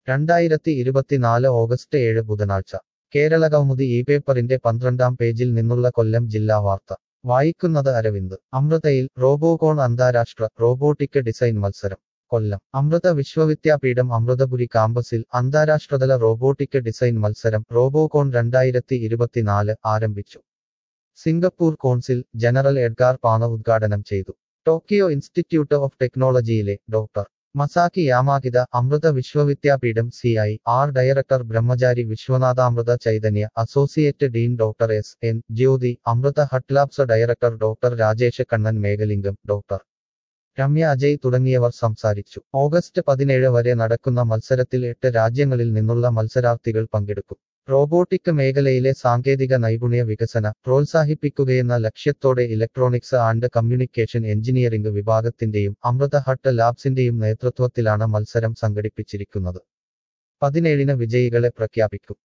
രണ്ടായിരത്തി ഇരുപത്തിനാല് ഓഗസ്റ്റ് ഏഴ് ബുധനാഴ്ച കേരളകൗമുദി ഈ പേപ്പറിന്റെ പന്ത്രണ്ടാം പേജിൽ നിന്നുള്ള കൊല്ലം ജില്ലാ വാർത്ത വായിക്കുന്നത് അരവിന്ദ് അമൃതയിൽ റോബോകോൺ അന്താരാഷ്ട്ര റോബോട്ടിക് ഡിസൈൻ മത്സരം കൊല്ലം അമൃത വിശ്വവിദ്യാപീഠം അമൃതപുരി കാമ്പസിൽ അന്താരാഷ്ട്രതല റോബോട്ടിക് ഡിസൈൻ മത്സരം റോബോകോൺ രണ്ടായിരത്തി ഇരുപത്തിനാല് ആരംഭിച്ചു Singapore consul general Edgar Pang ഉദ്ഘാടനം ചെയ്തു ടോക്കിയോ ഇൻസ്റ്റിറ്റ്യൂട്ട് ഓഫ് ടെക്നോളജിയിലെ doctor Masaki Yamakita Amrita Vishwavidyapeetham C I R director Brahmachari Vishwanathamrita Chaitanya associate dean doctor S N Jyothi Amrita hut labs director doctor Rajesh Kannan Meghalingam doctor Ramya Ajay തുടങ്ങിയവർ സംസാരിച്ചു ഓഗസ്റ്റ് പതിനേഴ് വരെ നടക്കുന്ന മത്സരത്തിൽ എട്ട് രാജ്യങ്ങളിൽ നിന്നുള്ള മത്സരാർത്ഥികൾ പങ്കെടുക്കും റോബോട്ടിക് മേഖലയിലെ സാങ്കേതിക നൈപുണ്യ വികസന പ്രോത്സാഹിപ്പിക്കുകയെന്ന ലക്ഷ്യത്തോടെ ഇലക്ട്രോണിക്സ് ആൻഡ് കമ്മ്യൂണിക്കേഷൻ എഞ്ചിനീയറിംഗ് വിഭാഗത്തിന്റെയും അമൃത ഹട്ട് ലാബ്സിന്റെയും നേതൃത്വത്തിലാണ് മത്സരം സംഘടിപ്പിച്ചിരിക്കുന്നത് പതിനേഴിന് വിജയികളെ പ്രഖ്യാപിക്കും